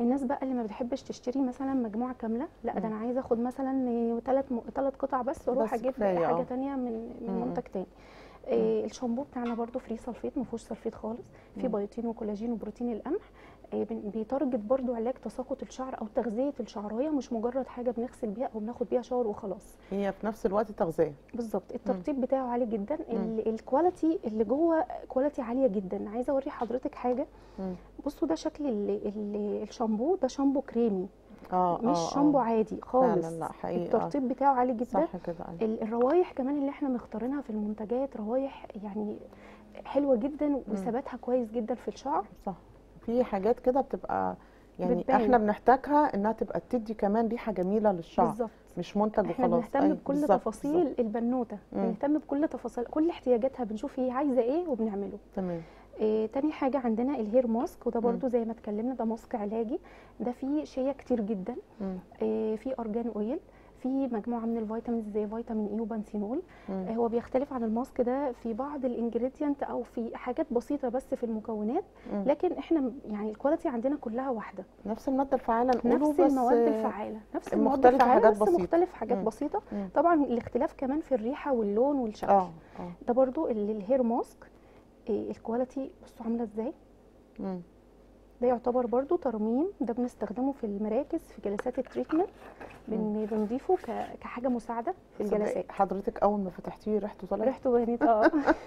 الناس بقى اللي ما بتحبش تشتري مثلا مجموعه كامله لا ده مم. انا عايزه اخد مثلا ثلاث ثلاث قطع بس واروح بس اجيب كفاية، حاجه اه. تانية من من مم. منتج تاني إيه الشامبو بتاعنا برضو فري سلفيت ما فيهوش سلفيت خالص في مم. بيوتين وكولاجين وبروتين القمح إيه بن- بيتارجت برضو علاج تساقط الشعر او تغذيه الشعرايه مش مجرد حاجه بنغسل بيها او بناخد بيها شاور وخلاص هي في نفس الوقت تغذيه بالظبط الترطيب بتاعه عالي جدا مم. ال- الكواليتي اللي جوه كواليتي عاليه جدا عايزه اوري حضرتك حاجه مم. بصوا ده شكل ال ال الشامبو ده شامبو كريمي اه مش اه شامبو اه عادي خالص فعلا لا حقيقي آه. الترطيب بتاعه عالي جدا صح كده أيوة. ال- الروايح كمان اللي احنا مختارينها في المنتجات روايح يعني حلوه جدا وثباتها كويس جدا في الشعر صح في حاجات كده بتبقى يعني بتبان. احنا بنحتاجها انها تبقى تدي كمان ريحه جميله للشعر بالظبط مش منتج احنا وخلاص بنهتم أيوة، بكل بالظبط، تفاصيل بالظبط. البنوته مم. بنهتم بكل تفاصيل كل احتياجاتها بنشوف هي عايزه ايه وبنعمله تمام إيه تاني حاجة عندنا الهير ماسك وده برضو زي ما اتكلمنا ده ماسك علاجي ده فيه شيا كتير جدا مم. إيه فيه أرجان أويل فيه مجموعة من الفيتامينز زي فيتامين اي وبنسينول مم. إيه هو بيختلف عن الماسك ده في بعض الانجريدينت او في حاجات بسيطة بس في المكونات مم. لكن احنا م- يعني الكواليتي عندنا كلها واحدة نفس الماده الفعاله نقوله نفس بس المواد الفعالة نفس المواد مختلفة الفعالة حاجات بس بسيطة. مختلف حاجات مم. بسيطة مم. طبعا الاختلاف كمان في الريحة واللون والشكل اه اه ده برضو ال- الهير ماسك إيه الكواليتي بصوا عاملة ازاي مم. ده يعتبر برضو ترميم ده بنستخدمه في المراكز في جلسات التريتمنت بن بنضيفه ك- كحاجه مساعده في تصدقي الجلسات حضرتك اول ما فتحتيه ريحته طلعت ريحته بنت اه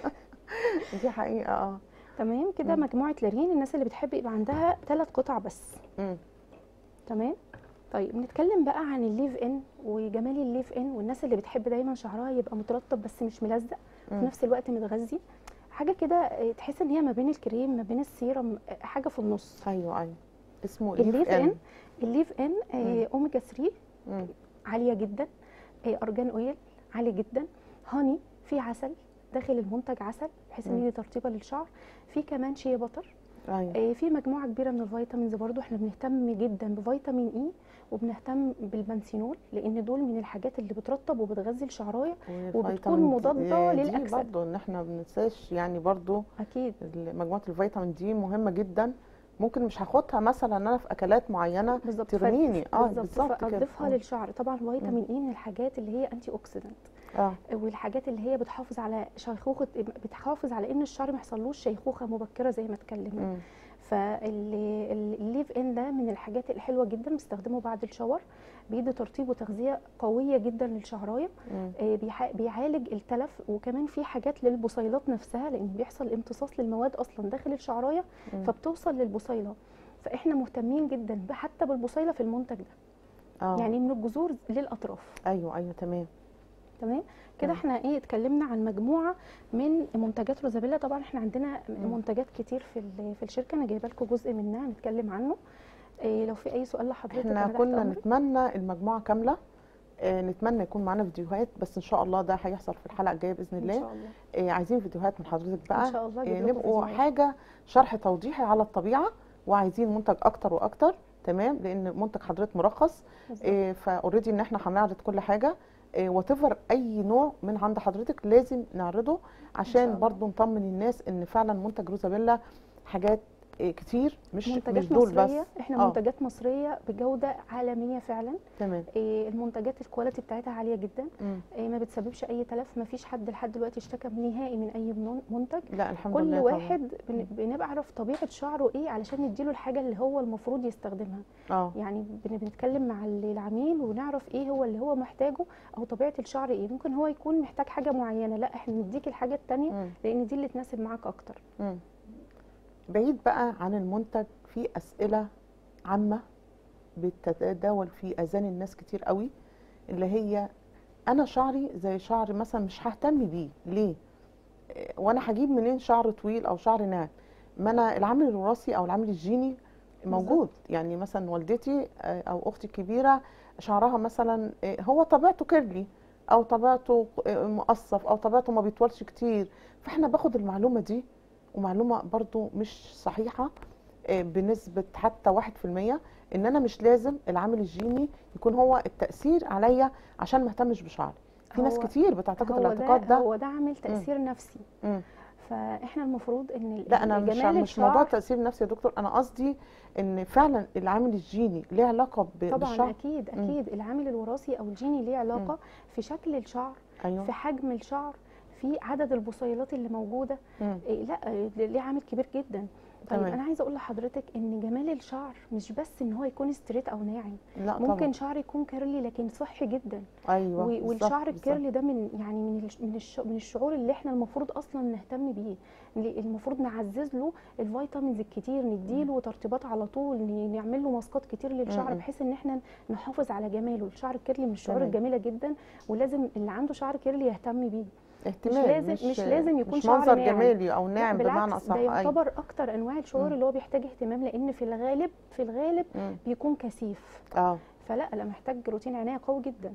دي حقيقه اه تمام كده مم. مجموعه لارين الناس اللي بتحب يبقى عندها ثلاث قطع بس مم. تمام طيب نتكلم بقى عن الليف ان وجمال الليف ان والناس اللي بتحب دايما شعرها يبقى مترطب بس مش ملزق في مم. نفس الوقت متغذي حاجه كده آه، تحس ان هي ما بين الكريم ما بين السيرم آه، حاجه في النص ايوه ايوه اسمه الليف ليف ان ان الليف ان آه، مم. اوميجا 3 مم. عاليه جدا آه، ارجان اويل عالي جدا هاني في عسل داخل المنتج عسل بحيث ان مم. يدي ترطيبه للشعر في كمان شيا بطر ايوه آه، في مجموعه كبيره من الفيتامينز برضو احنا بنهتم جدا بفيتامين اي وبنهتم بالبنسينول لان دول من الحاجات اللي بترطب وبتغذي الشعرايه وبتكون والفيتامين دي- مضادة دي للأكسدة. برضه ان احنا ما بننساش يعني برضه اكيد مجموعه الفيتامين دي مهمه جدا ممكن مش هاخدها مثلا انا في اكلات معينه بالظبط ترميني اه بالظبط بالظبط كده فاضيفها مم. للشعر طبعا فيتامين اي من الحاجات اللي هي انتي اوكسيدنت اه والحاجات اللي هي بتحافظ على شيخوخه بتحافظ على ان الشعر ما يحصلوش شيخوخه مبكره زي ما اتكلمنا مم. فالليف ان ده من الحاجات الحلوه جدا بستخدمه بعد الشاور بيدي ترطيب وتغذيه قويه جدا للشعرايه مم. آه، بيح- بيعالج التلف وكمان في حاجات للبصيلات نفسها لان بيحصل امتصاص للمواد اصلا داخل الشعرايه مم. فبتوصل للبصيله فاحنا مهتمين جدا ب- حتى بالبصيله في المنتج ده اه يعني من الجذور للاطراف ايوه ايوه تمام تمام كده تمام. احنا ايه اتكلمنا عن مجموعه من منتجات روزابيلا طبعا احنا عندنا مم. منتجات كتير في ال- في الشركه انا جايبه لكم جزء منها نتكلم عنه إيه لو في اي سؤال لحضرتك احنا أنا تحت كنا أمرك. نتمنى المجموعه كامله آه نتمنى يكون معانا فيديوهات بس ان شاء الله ده هيحصل في الحلقه الجايه باذن ان الله شاء الله آه عايزين فيديوهات من حضرتك بقى ان شاء الله آه أجيب لكم نبقوا فيديوهات. حاجه شرح توضيحي على الطبيعه وعايزين منتج اكتر واكتر تمام لان منتج حضرتك مرخص بالظبط. إيه فاوريدي ان احنا هنعرض كل حاجه وات ايفر اي نوع من عند حضرتك لازم نعرضه شاء عشان الله. برضو نطمن الناس ان فعلا منتج روزابيلا حاجات إيه كتير مش منتجات مش دول مصريه بس احنا آه. منتجات مصريه بجوده عالميه فعلا تمام إيه المنتجات الكواليتي بتاعتها عاليه جدا مم. إيه ما بتسببش اي تلف ما فيش حد لحد دلوقتي اشتكى نهائي من اي من- منتج لا الحمد كل لله طبعاً. واحد بن- بنبقى عارف طبيعه شعره ايه علشان نديله الحاجه اللي هو المفروض يستخدمها اه يعني بن- بنتكلم مع ال- العميل ونعرف ايه هو اللي هو محتاجه او طبيعه الشعر ايه ممكن هو يكون محتاج حاجه معينه لا احنا نديك الحاجه التانية مم. لان دي اللي تناسب معاك اكتر مم. بعيد بقى عن المنتج في اسئله عامه بتتداول في اذان الناس كتير قوي اللي هي انا شعري زي شعر مثلا مش ههتم بيه ليه إيه، وانا هجيب منين شعر طويل او شعر ناعم ما انا العامل الوراثي او العامل الجيني موجود يعني مثلا والدتي آه، او اختي الكبيره شعرها مثلا آه، هو طبيعته كيرلي او طبيعته آه، مقصف او طبيعته ما بيطولش كتير فاحنا باخد المعلومه دي ومعلومه برضو مش صحيحه آه، بنسبه حتى واحد في المية ان انا مش لازم العامل الجيني يكون هو التاثير عليا عشان ما اهتمش بشعري في ناس هو- كتير بتعتقد هو الاعتقاد ده ده هو ده عامل تاثير نفسي مم. فاحنا المفروض ان لا انا مش جمال مش موضوع الشعر تاثير نفسي يا دكتور انا قصدي ان فعلا العامل الجيني ليه علاقه ب- طبعا بالشعر اكيد مم. اكيد العامل الوراثي او الجيني ليه علاقه في شكل الشعر ايوه في حجم الشعر في عدد البصيلات اللي موجوده مم. إيه لا إيه ليه عامل كبير جدا طيب تمام. انا عايزه اقول لحضرتك ان جمال الشعر مش بس ان هو يكون ستريت او ناعم لا ممكن طبعا شعر يكون كيرلي لكن صحي جدا ايوه و- بالظبط، والشعر بالظبط. الكيرلي ده من يعني من الش- من الش- من الشعور اللي احنا المفروض اصلا نهتم بيه اللي المفروض نعزز له الفيتامينز الكتير نديله ترطيبات على طول ن- نعمل له ماسكات كتير للشعر مم. بحيث ان احنا نحافظ على جماله الشعر الكيرلي من الشعور تمام. الجميله جدا ولازم اللي عنده شعر كيرلي يهتم بيه اهتمام لازم- مش لازم يكون مش شعر منظر ناعم. جمالي او لا ناعم بمعنى بالعكس اصح ده أيوة. يعتبر اكتر انواع الشعور مم. اللي هو بيحتاج اهتمام لان في الغالب في الغالب مم. بيكون كثيف اه فلا لا محتاج روتين عنايه قوي جدا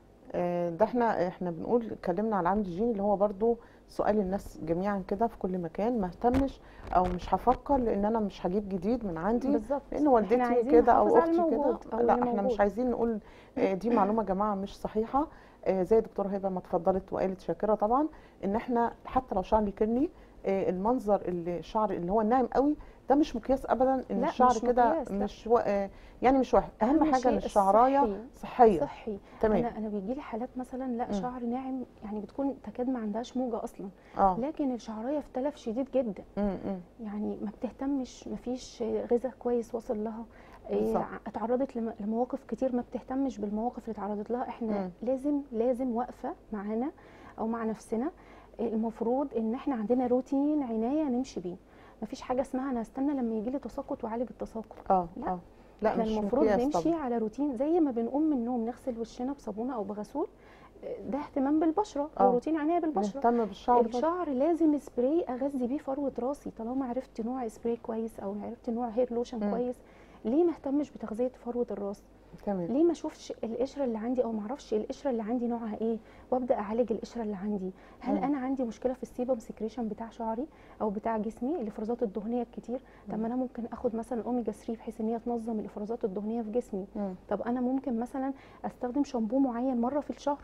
آه، ده احنا احنا بنقول اتكلمنا على العامل الجيني اللي هو برضو سؤال الناس جميعا كده في كل مكان ما اهتمش او مش هفكر لان انا مش هجيب جديد من عندي بالظبط لان إحنا والدتي عايزين كده او نحافظ على اختي كده الموجود أو لا اللي احنا مش موجود. عايزين نقول آه، دي معلومه يا جماعه مش صحيحه آه، زي دكتوره هبه ما اتفضلت وقالت شاكره طبعا ان احنا حتى لو شعري كيرلي آه، المنظر اللي الشعر اللي هو الناعم قوي ده مش مقياس ابدا ان لا، الشعر مش كده مقياس، لا. مش و... آه، يعني مش واحد اهم أهم حاجه ان شيء الشعرايه الصحي. صحيه صحي تمام انا انا بيجي لي حالات مثلا لا مم. شعر ناعم يعني بتكون تكاد ما عندهاش موجه اصلا اه لكن الشعريه في تلف شديد جدا امم أمم. يعني ما بتهتمش ما فيش غذاء كويس واصل لها إيه، بالظبط. اتعرضت لم- لمواقف كتير ما بتهتمش بالمواقف اللي اتعرضت لها احنا مم. لازم لازم واقفه معانا او مع نفسنا إيه، المفروض ان احنا عندنا روتين عنايه نمشي بيه مفيش حاجه اسمها انا استنى لما يجي لي تساقط واعالج التساقط اه لا. اه لا احنا مش المفروض مقياس نمشي طبعا على روتين زي ما بنقوم من النوم نغسل وشنا بصابونه او بغسول ده اهتمام بالبشره آه. او روتين عنايه بالبشره نهتم بالشعر برضه. الشعر لازم سبراي اغذي بيه فروه راسي طالما عرفت نوع سبراي كويس او عرفت نوع هير لوشن مم. كويس ليه ما اهتمش بتغذيه فروه الراس تمام ليه ما اشوفش القشره اللي عندي او ما اعرفش القشره اللي عندي نوعها ايه وابدا اعالج القشره اللي عندي هل مم. انا عندي مشكله في السيبم سكريشن بتاع شعري او بتاع جسمي الافرازات الدهنيه الكتير طب مم. ما انا ممكن اخد مثلا اوميجا 3 بحيث ان هي تنظم الافرازات الدهنيه في جسمي مم. طب انا ممكن مثلا استخدم شامبو معين مره في الشهر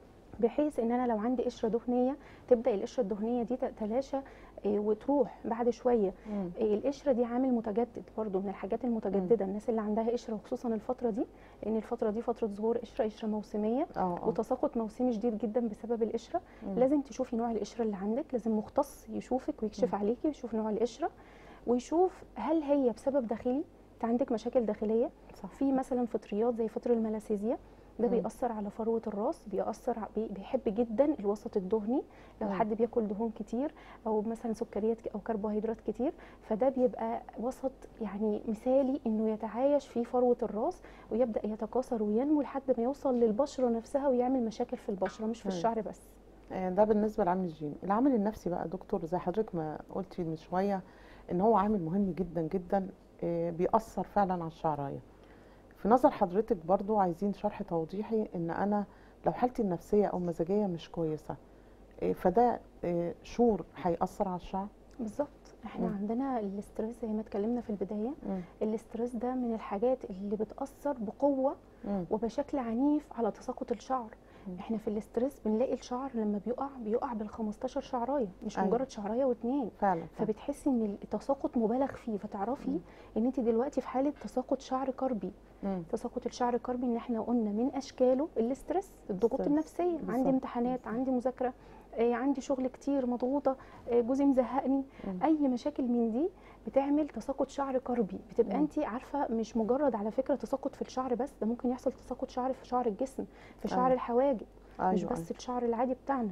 بحيث ان انا لو عندي قشره دهنيه تبدا القشره الدهنيه دي تتلاشى إيه، وتروح بعد شويه مم. إيه، القشره دي عامل متجدد برضو من الحاجات المتجدده الناس اللي عندها قشره وخصوصا الفتره دي لان الفتره دي فتره ظهور قشره قشره موسميه اه اه وتساقط موسمي شديد جدا بسبب القشره مم. لازم تشوفي نوع القشره اللي عندك لازم مختص يشوفك ويكشف مم. عليكي ويشوف نوع القشره ويشوف هل هي بسبب داخلي انت عندك مشاكل داخليه صح في مثلا فطريات زي فطر الملاسيزيا ده مم. بيأثر على فروة الراس بيأثر ع- بي- بيحب جدا الوسط الدهني لو مم. حد بياكل دهون كتير او مثلا سكريات ك- او كربوهيدرات كتير فده بيبقى وسط يعني مثالي انه يتعايش فيه فروة الراس ويبدأ يتكاثر وينمو لحد ما يوصل للبشرة نفسها ويعمل مشاكل في البشرة مش في مم. الشعر بس آه، ده بالنسبه للعامل الجيني العامل النفسي بقى دكتور زي حضرتك ما قلتي من شويه ان هو عامل مهم جدا جدا آه، بيأثر فعلا على الشعرايه في نظر حضرتك برضو عايزين شرح توضيحي ان انا لو حالتي النفسيه او المزاجيه مش كويسه آه، فده آه، شور هيأثر على الشعر بالظبط احنا مم. عندنا الاسترس زي ما اتكلمنا في البداية مم. الاسترس ده من الحاجات اللي بتأثر بقوة مم. وبشكل عنيف على تساقط الشعر مم. احنا في الاسترس بنلاقي الشعر لما بيقع بيقع بال 15 شعرايه مش أيوة. مجرد شعرايه واتنين فعلا فعلا. فبتحسي ان التساقط مبالغ فيه فتعرفي مم. ان انت دلوقتي في حاله تساقط شعر كربي مم. تساقط الشعر الكربي ان احنا قلنا من اشكاله الاسترس الضغوط ستريس. النفسيه بالظبط. عندي امتحانات عندي مذاكره آه، عندي شغل كتير مضغوطه آه، جوزي مزهقني مم. اي مشاكل من دي بتعمل تساقط شعر كربي بتبقى مم. انت عارفه مش مجرد على فكره تساقط في الشعر بس ده ممكن يحصل تساقط شعر في شعر الجسم في شعر أيوة. الحواجب ايوه مش أيوة. بس الشعر العادي بتاعنا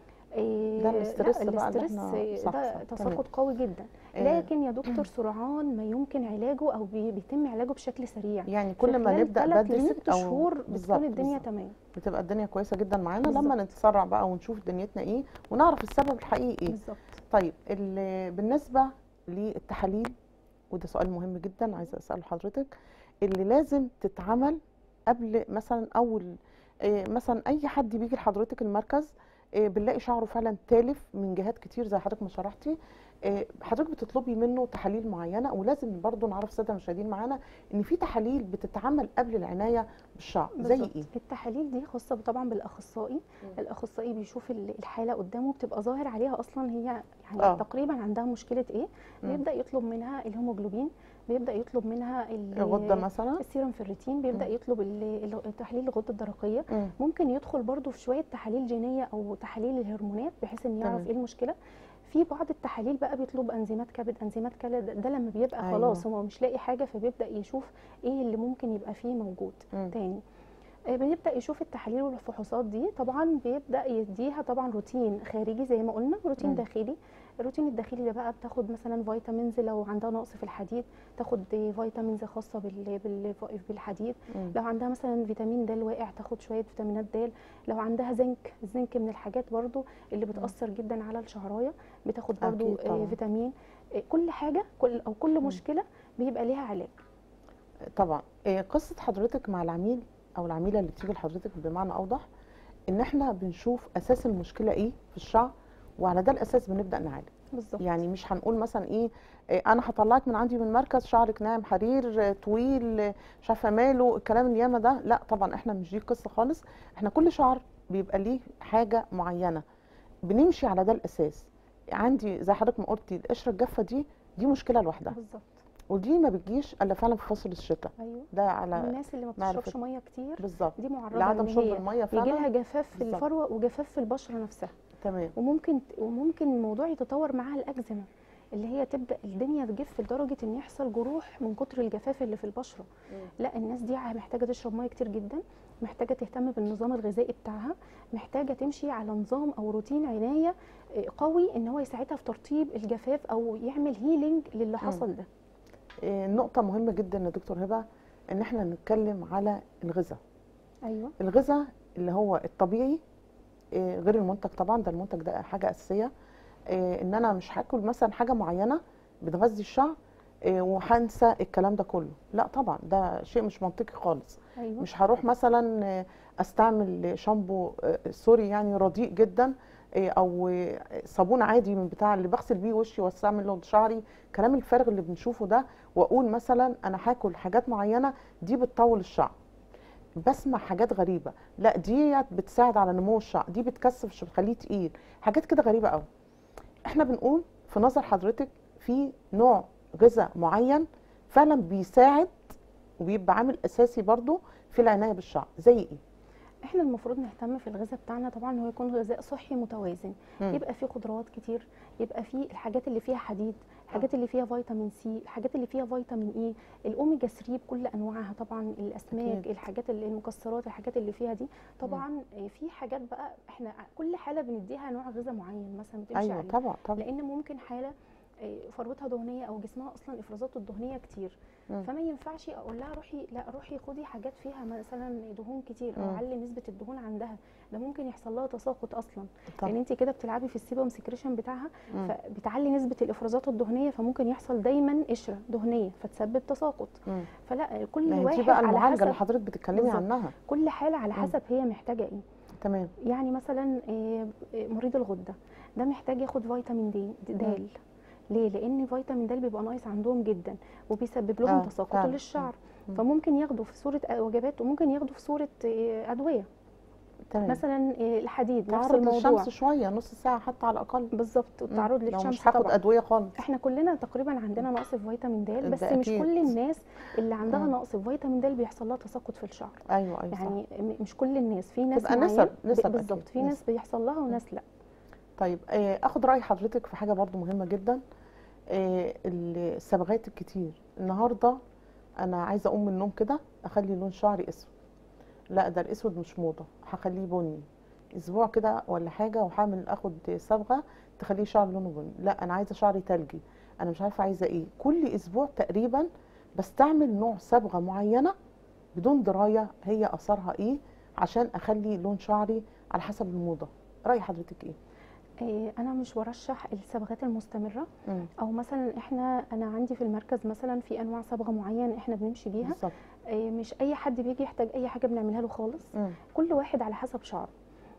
إيه، ده الاسترس لا بقى اللي الاسترس احنا- صح، ده صح، تساقط قوي جدا آه، لكن يا دكتور سرعان ما يمكن علاجه او بي- بيتم علاجه بشكل سريع يعني في كل ما خلال نبدا تلات بدري لست او شهور بالظبط، بتكون الدنيا بالظبط. تمام بتبقى الدنيا كويسه جدا معانا لما بالظبط. نتسرع بقى ونشوف دنيتنا ايه ونعرف السبب الحقيقي ايه بالظبط طيب ال- بالنسبه للتحاليل وده سؤال مهم جدا عايزه اساله حضرتك اللي لازم تتعمل قبل مثلا اول آه، مثلا اي حد بيجي لحضرتك المركز آه، بنلاقي شعره فعلا تالف من جهات كتير زي حضرتك ما شرحتي آه، حضرتك بتطلبي منه تحاليل معينه ولازم برضو نعرف الساده المشاهدين معانا ان في تحاليل بتتعمل قبل العنايه الشعر زي بالظبط. ايه التحاليل دي خاصه طبعا بالاخصائي مم. الاخصائي بيشوف ال- الحاله قدامه بتبقى ظاهر عليها اصلا هي يعني آه. تقريبا عندها مشكله ايه مم. بيبدا يطلب منها الهيموجلوبين بيبدا يطلب منها ال- غده مثلا السيرم فيريتين بيبدا مم. يطلب ال- ال- تحليل الغده الدرقيه مم. ممكن يدخل برضو في شويه تحاليل جينيه او تحاليل الهرمونات بحيث ان يعرف تمام. ايه المشكله في بعض التحاليل بقى بيطلب انزيمات كبد انزيمات كلى ده ده لما بيبقى أيوة. خلاص هو مش لاقي حاجه فبيبدا يشوف ايه اللي ممكن يبقى فيه موجود مم. تاني آه، بيبدا يشوف التحاليل والفحوصات دي طبعا بيبدا يديها طبعا روتين خارجي زي ما قلنا روتين مم. داخلي الروتين الداخلي ده بقى بتاخد مثلا فيتامينز لو عندها نقص في الحديد تاخد فيتامينز خاصه بال- بال- بالحديد مم. لو عندها مثلا فيتامين د واقع تاخد شويه فيتامينات د لو عندها زنك الزنك من الحاجات برضو اللي بتاثر جدا على الشعرايه بتاخد برضو أكيد طبعاً. آه، فيتامين آه، كل حاجه كل او كل مم. مشكله بيبقى ليها علاج طبعا إيه قصه حضرتك مع العميل او العميله اللي بتيجي لحضرتك بمعنى اوضح ان احنا بنشوف اساس المشكله ايه في الشعر وعلى ده الاساس بنبدا نعالج بالظبط يعني مش هنقول مثلا ايه إيه انا هطلعك من عندي من مركز شعرك ناعم حرير آه، طويل آه، مش عارفه ماله الكلام الياما ده لا طبعا احنا مش دي القصه خالص احنا كل شعر بيبقى ليه حاجه معينه بنمشي على ده الاساس عندي زي حضرتك ما قلتي القشره الجافه دي دي مشكله لوحدها بالظبط ودي ما بتجيش الا فعلا في فصل الشتاء ايوه ده على الناس اللي ما معرفة. بتشربش ميه كتير بالظبط دي معرضه لعدم ان شرب هي الميه يجي فعلا لها جفاف في بالظبط. الفروه وجفاف في البشره نفسها تمام وممكن وممكن الموضوع يتطور معاها الاكزيما اللي هي تبدا الدنيا تجف لدرجه ان يحصل جروح من كتر الجفاف اللي في البشره لا الناس دي محتاجه تشرب ميه كتير جدا محتاجه تهتم بالنظام الغذائي بتاعها محتاجه تمشي على نظام او روتين عنايه آه، قوي ان هو يساعدها في ترطيب الجفاف او يعمل هيلينج للي حصل ده إيه، نقطه مهمه جدا يا دكتور هبه ان احنا نتكلم على الغذاء ايوه الغذاء اللي هو الطبيعي إيه، غير المنتج طبعا ده المنتج ده حاجه اساسيه إيه، ان انا مش هاكل مثلا حاجه معينه بتغذي الشعر إيه، وهنسى الكلام ده كله لا طبعا ده شيء مش منطقي خالص ايوه مش هروح مثلا آه، استعمل شامبو آه، سوري يعني رديء جدا آه، او آه، صابون عادي من بتاع اللي بغسل بيه وشي واستعمل له شعري كلام الفارغ اللي بنشوفه ده واقول مثلا انا هاكل حاجات معينه دي بتطول الشعر بسمع حاجات غريبه لا ديت بتساعد على نمو الشعر دي بتكثف الشعر بتخليه تقيل حاجات كده غريبه قوي احنا بنقول في نظر حضرتك في نوع غذاء معين فعلا بيساعد وبيبقى عامل اساسي برضو في العنايه بالشعر زي ايه احنا المفروض نهتم في الغذاء بتاعنا طبعا هو يكون غذاء صحي متوازن مم. يبقى فيه خضروات كتير يبقى فيه الحاجات اللي فيها حديد الحاجات اللي فيها فيتامين سي الحاجات اللي فيها فيتامين اي الاوميجا 3 بكل انواعها طبعا الاسماك أكيد. الحاجات اللي المكسرات الحاجات اللي فيها دي طبعا آه، في حاجات بقى احنا كل حاله بنديها نوع غذاء معين مثلا بتمشي ايوه عليه طبعا طبعا لان ممكن حاله آه، فروتها دهنيه او جسمها اصلا افرازاته الدهنيه كتير مم. فما ينفعش اقول لها روحي لا روحي خدي حاجات فيها مثلا دهون كتير او مم. علي نسبه الدهون عندها ده ممكن يحصل لها تساقط اصلا طبعا. لان انت كده بتلعبي في السيبم سكريشن بتاعها مم. فبتعلي نسبه الافرازات الدهنيه فممكن يحصل دايما قشره دهنيه فتسبب تساقط مم. فلا كل ما هي واحد دي بقى على المعالجه اللي حسب حضرتك بتتكلمي بالظبط. عنها كل حاله على مم. حسب هي محتاجه ايه تمام يعني مثلا آه، آه، مريض الغده ده محتاج ياخد فيتامين دي د ليه لان فيتامين د بيبقى ناقص عندهم جدا وبيسبب لهم آه، تساقط فعلا. للشعر مم. فممكن ياخدوا في صوره وجبات وممكن ياخدوا في صوره آه، ادويه تمام مثلا آه، الحديد نفس تعرض الموضوع للشمس شويه نص ساعه حتى على الاقل بالظبط والتعرض مم. لو للشمس مش هاخد طبعا ادويه خالص احنا كلنا تقريبا عندنا نقص في فيتامين د بس ده مش أكيد. كل الناس اللي عندها مم. نقص في فيتامين د بيحصل لها تساقط في الشعر ايوه ايوه يعني م- مش كل الناس في ناس تبقى معين نسب- نسب أكيد. بالظبط في ناس بيحصل لها وناس لا طيب آه، اخد راي حضرتك في حاجه برضو مهمه جدا آه، الصبغات الكتير النهارده انا عايزه اقوم من النوم كده اخلي لون شعري اسود لا ده الاسود مش موضه هخليه بني اسبوع كده ولا حاجه وهعمل اخد صبغه تخليه شعري لونه بني لا انا عايزه شعري تلجي انا مش عارفه عايزه ايه كل اسبوع تقريبا بستعمل نوع صبغه معينه بدون درايه هي اثرها ايه عشان اخلي لون شعري على حسب الموضه راي حضرتك ايه إيه، انا مش برشح الصبغات المستمره مم. او مثلا احنا انا عندي في المركز مثلا في انواع صبغه معين احنا بنمشي بيها بالظبط إيه، مش اي حد بيجي يحتاج اي حاجه بنعملها له خالص مم. كل واحد على حسب شعره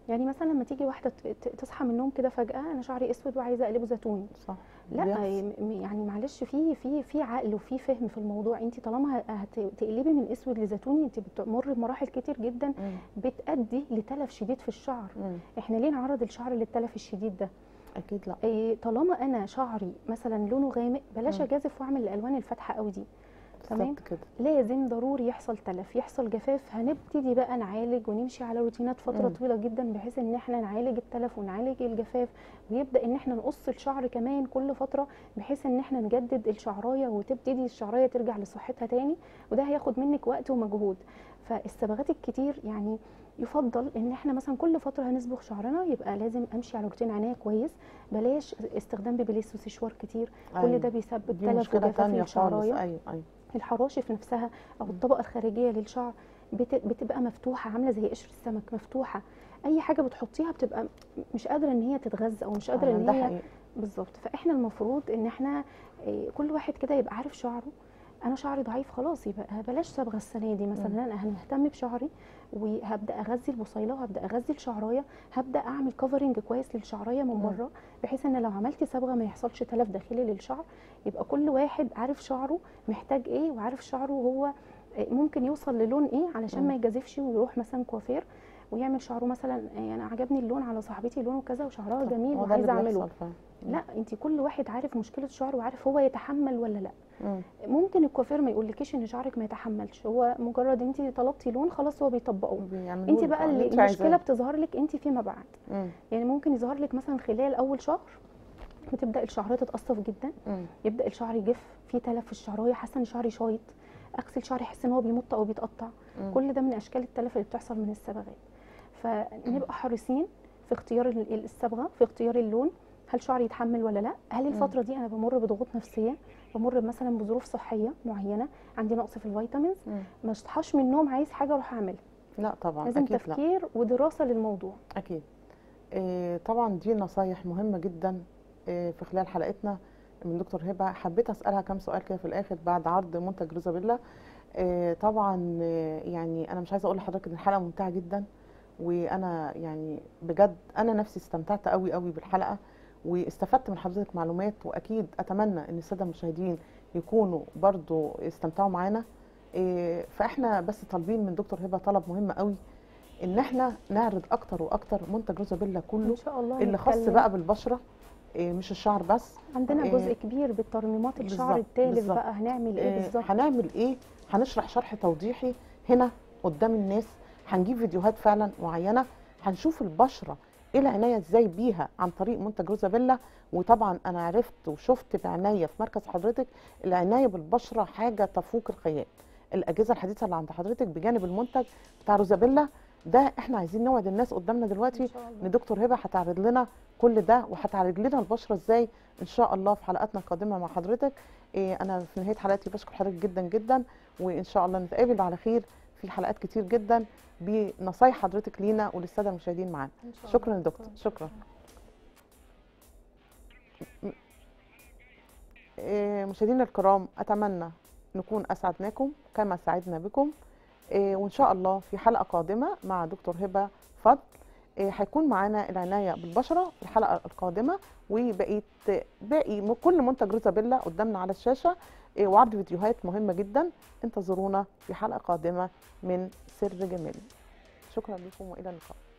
يعني مثلا لما تيجي واحده ت- ت- تصحى من النوم كده فجاه انا شعري اسود وعايزه اقلبه زيتوني صح لا بيحصل. م- يعني معلش في في في عقل وفي فهم في الموضوع انت طالما هتقلبي من اسود لزيتوني انت بتمر بمراحل كتير جدا مم. بتأدي لتلف شديد في الشعر مم. احنا ليه نعرض الشعر للتلف الشديد ده اكيد لا إيه طالما انا شعري مثلا لونه غامق بلاش مم. اجازف واعمل الالوان الفاتحه قوي دي تمام بالظبط كده لازم ضروري يحصل تلف يحصل جفاف هنبتدي بقى نعالج ونمشي على روتينات فتره مم. طويله جدا بحيث ان احنا نعالج التلف ونعالج الجفاف ويبدا ان احنا نقص الشعر كمان كل فتره بحيث ان احنا نجدد الشعرايه وتبتدي الشعرايه ترجع لصحتها تاني وده هياخد منك وقت ومجهود فالصبغات الكتير يعني يفضل ان احنا مثلا كل فتره هنصبغ شعرنا يبقى لازم امشي على روتين عنايه كويس بلاش استخدام بيبليس وسشوار كتير كل أيوة. ده بيسبب دي تلف مشكله وجفاف تانية خالص للشعرايه ايوه ايوه الحراشف نفسها او مم. الطبقه الخارجيه للشعر بت- بتبقى مفتوحه عامله زي قشر السمك مفتوحه اي حاجه بتحطيها بتبقى مش قادره ان هي تتغذى او مش قادره آه، ان ده هي حقيقي بالظبط فاحنا المفروض ان احنا إيه، كل واحد كده يبقى عارف شعره انا شعري ضعيف خلاص يبقى بلاش صبغه السنه دي مثلا مم. انا هنهتم بشعري وهبدا اغذي البصيله وهبدا اغذي الشعرايه هبدا اعمل كفرنج كويس للشعرايه من مم. بره بحيث ان لو عملتي صبغه ما يحصلش تلف داخلي للشعر يبقى كل واحد عارف شعره محتاج ايه وعارف شعره هو ممكن يوصل للون ايه علشان مم. ما يجازفش ويروح مثلا كوافير ويعمل شعره مثلا يعني عجبني اللون على صاحبتي لونه كذا وشعرها صح، جميل هو ده اللي وعايزه اعمله بيحصل فعلا. مم. لا انت كل واحد عارف مشكله شعره وعارف هو يتحمل ولا لا مم. ممكن الكوافير ما يقولكيش ان شعرك ما يتحملش هو مجرد انت طلبتي لون خلاص هو بيطبقه بيعملوا انت لك بقى اللي اللي انت عايزاه. المشكله بتظهر لك انت فيما بعد مم. يعني ممكن يظهر لك مثلا خلال اول شهر بتبدا الشعريه تتقصف جدا مم. يبدا الشعر يجف في تلف في الشعرايه حاسه ان شعري شايط اغسل شعري احس ان هو بيمط او بيتقطع مم. كل ده من اشكال التلف اللي بتحصل من الصبغات فنبقى حريصين في اختيار ال- ال- الصبغه في اختيار اللون هل شعري يتحمل ولا لا هل الفتره دي انا بمر بضغوط نفسيه بمر مثلا بظروف صحيه معينه عندي نقص في الفيتامينز مم. ما اصحاش من النوم عايز حاجه اروح اعملها لا طبعا لازم اكيد لا تفكير ودراسه للموضوع اكيد إيه طبعا دي نصايح مهمه جدا إيه في خلال حلقتنا من دكتور هبه حبيت اسالها كام سؤال كده في الاخر بعد عرض منتج روزابيلا إيه طبعا إيه يعني انا مش عايزه اقول لحضرتك ان الحلقه ممتعه جدا وانا يعني بجد انا نفسي استمتعت قوي قوي بالحلقه واستفدت من حضرتك معلومات واكيد اتمنى ان الساده المشاهدين يكونوا برضو استمتعوا معانا إيه فاحنا بس طالبين من دكتور هبه طلب مهم قوي ان احنا نعرض اكتر واكتر منتج روزابيلا كله ان شاء الله اللي خاص هنتكلم. بقى بالبشره إيه مش الشعر بس عندنا إيه، جزء كبير بالترميمات الشعر بالظبط، التالف بالظبط. بقى هنعمل ايه إيه، بالظبط هنعمل ايه هنشرح شرح توضيحي هنا قدام الناس هنجيب فيديوهات فعلا معينه هنشوف البشره ايه العنايه ازاي بيها عن طريق منتج روزابيلا وطبعا انا عرفت وشفت بعنايه في مركز حضرتك العنايه بالبشره حاجه تفوق الخيال الاجهزه الحديثه اللي عند حضرتك بجانب المنتج بتاع روزابيلا ده احنا عايزين نوعد الناس قدامنا دلوقتي ان شاء الله ان دكتور هبه هتعرض لنا كل ده وهتعالج لنا البشره ازاي ان شاء الله في حلقاتنا القادمه مع حضرتك إيه انا في نهايه حلقتي بشكر حضرتك جدا جدا وان شاء الله نتقابل على خير في حلقات كتير جدا بنصايح حضرتك لينا وللساده المشاهدين معانا إن شاء شكرا الله. يا دكتور شكرا إيه مشاهدينا الكرام اتمنى نكون اسعدناكم كما سعدنا بكم إيه وان شاء الله في حلقه قادمه مع دكتور هبه فضل إيه هيكون معانا العنايه بالبشره في الحلقه القادمه وبقيه باقي م- كل منتج روزابيلا قدامنا على الشاشه إيه وعرض فيديوهات مهمه جدا انتظرونا في حلقه قادمه من سر جمالي شكرا لكم والى اللقاء